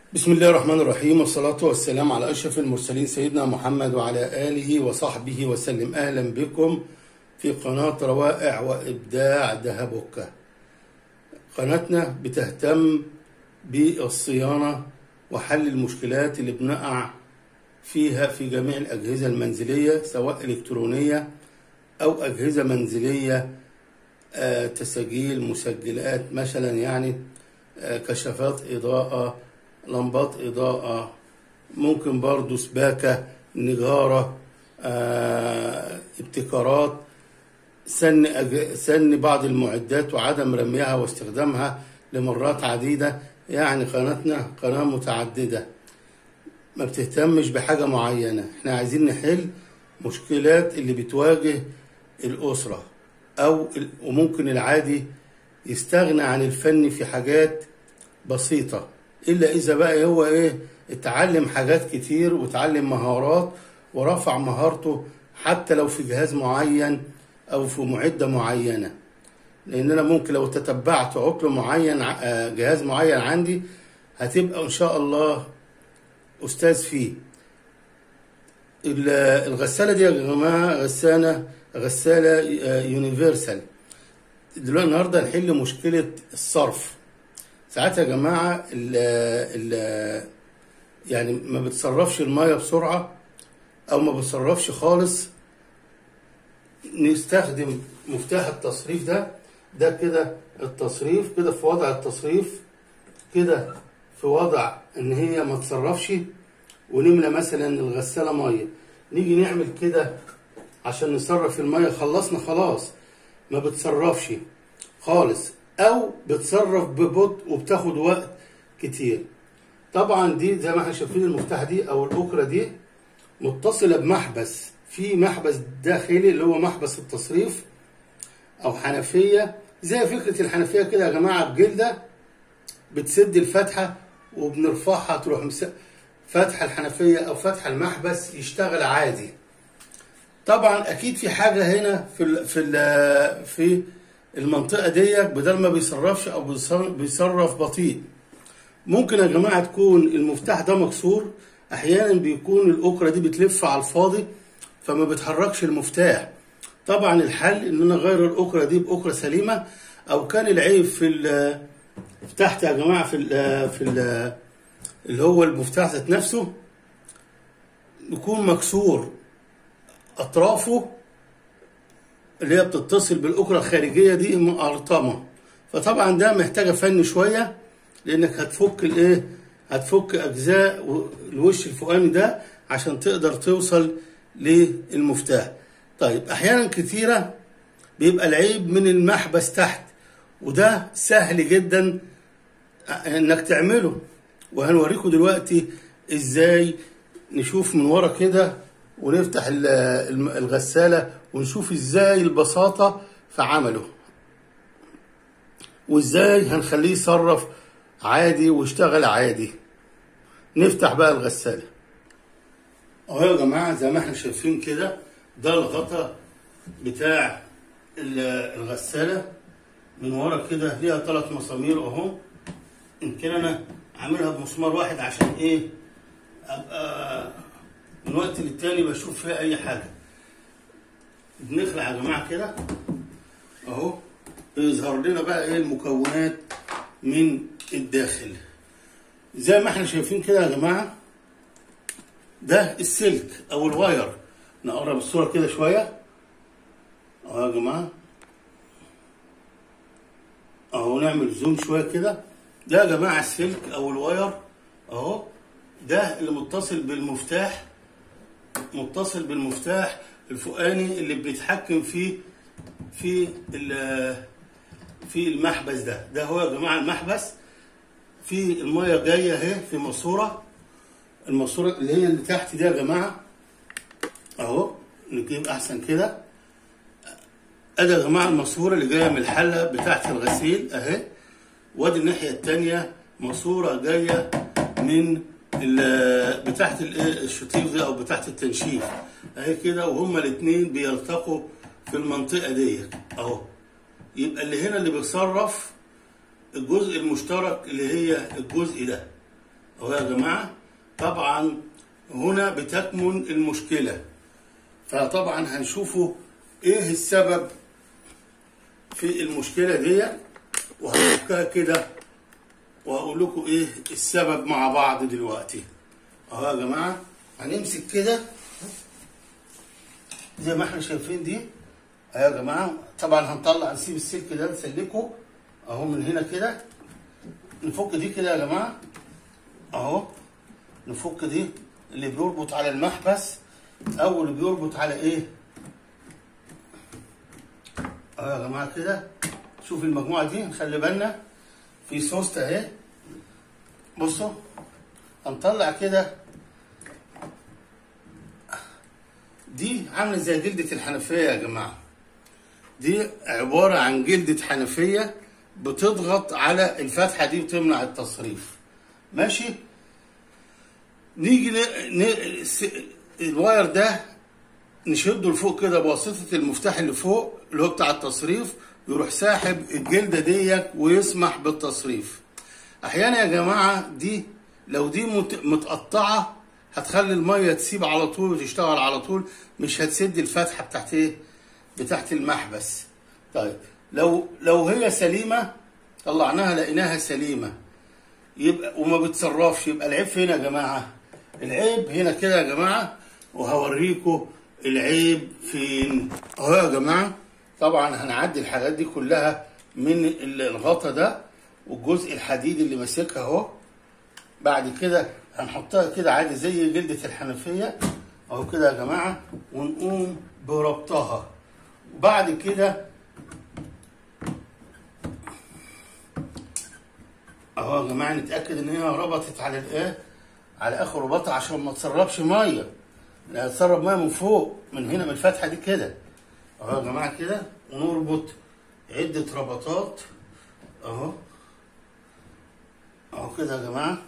بسم الله الرحمن الرحيم والصلاة والسلام على أشرف المرسلين سيدنا محمد وعلى آله وصحبه وسلم أهلا بكم في قناة روائع وإبداع دهبكة قناتنا بتهتم بالصيانة وحل المشكلات اللي بنقع فيها في جميع الأجهزة المنزلية سواء إلكترونية أو أجهزة منزلية آه، تسجيل مسجلات مثلا يعني آه، كشافات إضاءة لمبات إضاءة ممكن برضو سباكة نجارة آه، ابتكارات سن أج- سن بعض المعدات وعدم رميها واستخدامها لمرات عديدة يعني قناتنا قناة متعددة ما بتهتمش بحاجة معينة احنا عايزين نحل مشكلات اللي بتواجه الأسرة أو ال- وممكن العادي يستغنى عن الفن في حاجات بسيطة إلا إذا بقى هو إيه اتعلم حاجات كتير وتعلم مهارات ورفع مهارته حتى لو في جهاز معين أو في معدة معينة لأن أنا ممكن لو تتبعت عطل معين ع- آه، جهاز معين عندي هتبقى إن شاء الله أستاذ فيه ال- الغسالة دي يا جماعة غسالة غسالة آه، يونيفرسال دلوقتي النهارده نحل مشكلة الصرف ساعات يا جماعة ال ال يعني ما بتصرفش المية بسرعة أو ما بتصرفش خالص نستخدم مفتاح التصريف ده ده كده التصريف كده في وضع التصريف كده في وضع ان هي ما تصرفش ونملى مثلا الغسالة مية نيجي نعمل كده عشان نصرف المية خلصنا خلاص ما بتصرفش خالص او بتصرف ببطء وبتاخد وقت كتير طبعا دي زي ما احنا شايفين المفتاح دي او الاكرة دي متصلة بمحبس في محبس داخلي اللي هو محبس التصريف او حنفية زي فكرة الحنفية كده يا جماعة بجلدة بتسد الفتحة وبنرفعها تروح مس- فتح الحنفية او فتح المحبس يشتغل عادي طبعا اكيد في حاجه هنا في ال في ال في المنطقه ديت بدل ما بيصرفش او بيصر- بيصرف بطيء ممكن يا جماعه تكون المفتاح ده مكسور احيانا بيكون الاكره دي بتلف على الفاضي فما بتحركش المفتاح طبعا الحل ان انا اغير الاكره دي باكره سليمه او كان العيب في ال- في تحت يا جماعه في ال في ال اللي هو المفتاح ذات نفسه يكون مكسور اطرافه اللي هي بتتصل بالاكره الخارجيه دي مقرطمه فطبعا ده محتاجه فن شويه لانك هتفك الايه هتفك اجزاء و- الوش الفوقاني ده عشان تقدر توصل للمفتاح طيب احيانا كتيره بيبقى العيب من المحبس تحت وده سهل جدا انك تعمله وهنوريكم دلوقتي ازاي نشوف من ورا كده ونفتح ال- الم- الغسالة ونشوف ازاي البساطة في عمله وازاي هنخليه يصرف عادي ويشتغل عادي نفتح بقى الغسالة اهو يا جماعة زي ما احنا شايفين كده ده الغطا بتاع ال- الغسالة من ورا كده ليها ثلاث مسامير اهو يمكن انا عاملها بمسمار واحد عشان ايه ابقى من وقت للتاني بشوف فيها اي حاجه بنخلع يا جماعه كده اهو يظهر لنا بقى ايه المكونات من الداخل زي ما احنا شايفين كده يا جماعه ده السلك او الواير نقرب الصوره كده شويه اهو يا جماعه اهو نعمل زوم شويه كده ده يا جماعه السلك او الواير اهو ده اللي متصل بالمفتاح متصل بالمفتاح الفوقاني اللي بيتحكم فيه في ال- في المحبس ده ده هو يا جماعه المحبس في الميه جايه اهي في ماسوره الماسوره اللي هي اللي تحت دي يا جماعه اهو نجيب احسن كده ادي يا جماعه الماسوره اللي جايه من الحله بتاعت الغسيل اهي وادي الناحيه التانيه ماسوره جايه من ال- بتاعت الايه الشطيف دي او بتاعت التنشيف اهي كده وهما الاثنين بيلتقوا في المنطقه دي اهو يبقى اللي هنا اللي بيصرف الجزء المشترك اللي هي الجزء ده اهو يا جماعه طبعا هنا بتكمن المشكله فطبعا هنشوفوا ايه السبب في المشكله دي وهفكها كده وهقول لكم ايه السبب مع بعض دلوقتي اهو يا جماعه هنمسك كده زي ما احنا شايفين دي اهو يا جماعه طبعا هنطلع نسيب السلك ده نسلكه اهو من هنا كده نفك دي كده يا جماعه اهو نفك دي اللي بيربط على المحبس او اللي بيربط على ايه اهو يا جماعه كده شوف المجموعه دي نخلي بالنا في سوست اهي بصوا هنطلع كده دي عامله زي جلده الحنفيه يا جماعه دي عباره عن جلده حنفيه بتضغط على الفتحه دي وتمنع التصريف ماشي نيجي ن... ن... س... الواير ده نشده لفوق كده بواسطه المفتاح اللي فوق اللي هو بتاع التصريف يروح ساحب الجلده ديت ويسمح بالتصريف احيانا يا جماعه دي لو دي مت... متقطعه هتخلي الميه تسيب على طول وتشتغل على طول مش هتسد الفتحه بتاعت ايه بتاعت المحبس طيب لو لو هي سليمه طلعناها لقيناها سليمه يبقى وما بتصرفش يبقى العيب فين يا جماعه العيب هنا كده يا جماعه وهوريكم العيب فين اهو يا جماعه طبعا هنعدي الحاجات دي كلها من الغطا ده والجزء الحديد اللي ماسكها اهو بعد كده هنحطها كده عادي زي جلدة الحنفية اهو كده يا جماعة ونقوم بربطها وبعد كده اهو يا جماعة نتأكد ان هي ربطت على الايه على اخر رباطها عشان ما تسربش مية لانها تسرب مية من فوق من هنا من الفتحة دي كده اهو يا جماعة كده ونربط عدة ربطات اهو اهو كده يا جماعه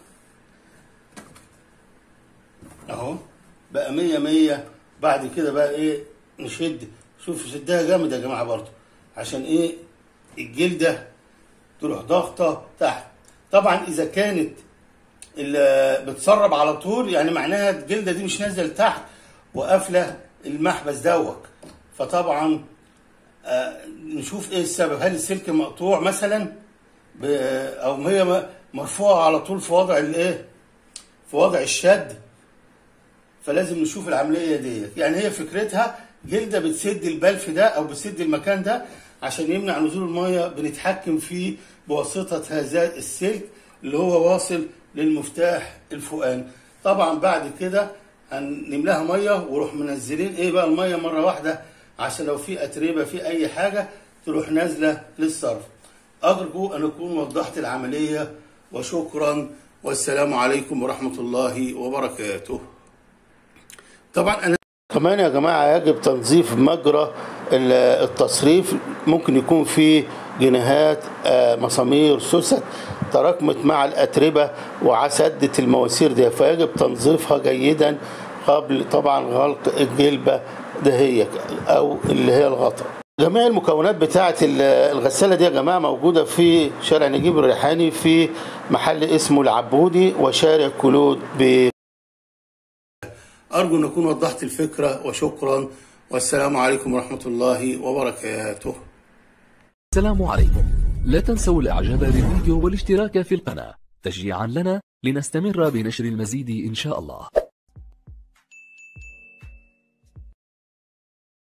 اهو بقى مية مية بعد كده بقى ايه نشد شوف شدها جامد يا جماعه برضو عشان ايه الجلده تروح ضاغطه تحت طبعا اذا كانت اللي بتسرب على طول يعني معناها الجلده دي مش نازله لتحت وقافله المحبس دوت فطبعا آه نشوف ايه السبب هل السلك مقطوع مثلا او هي مرفوعه على طول في وضع الايه في وضع الشد فلازم نشوف العمليه ديت يعني هي فكرتها جلده بتسد البلف ده او بتسد المكان ده عشان يمنع نزول الميه بنتحكم فيه بواسطه هذا السلك اللي هو واصل للمفتاح الفوقاني طبعا بعد كده هنملاها ميه ونروح منزلين ايه بقى الميه مره واحده عشان لو في اتربه في اي حاجه تروح نازله للصرف ارجو ان اكون وضحت العمليه وشكرا والسلام عليكم ورحمه الله وبركاته طبعا انا كمان يا جماعه يجب تنظيف مجرى التصريف ممكن يكون فيه جنيهات مسامير سوست تراكمت مع الاتربه وسدت المواسير دي فيجب تنظيفها جيدا قبل طبعا غلق الجلبه دهية او اللي هي الغطا جميع المكونات بتاعه الغساله دي يا جماعه موجوده في شارع نجيب الريحاني في محل اسمه العبودي وشارع كلود ب ارجو ان اكون وضحت الفكره وشكرا والسلام عليكم ورحمه الله وبركاته السلام عليكم لا تنسوا الاعجاب بالفيديو والاشتراك في القناه تشجيعا لنا لنستمر بنشر المزيد ان شاء الله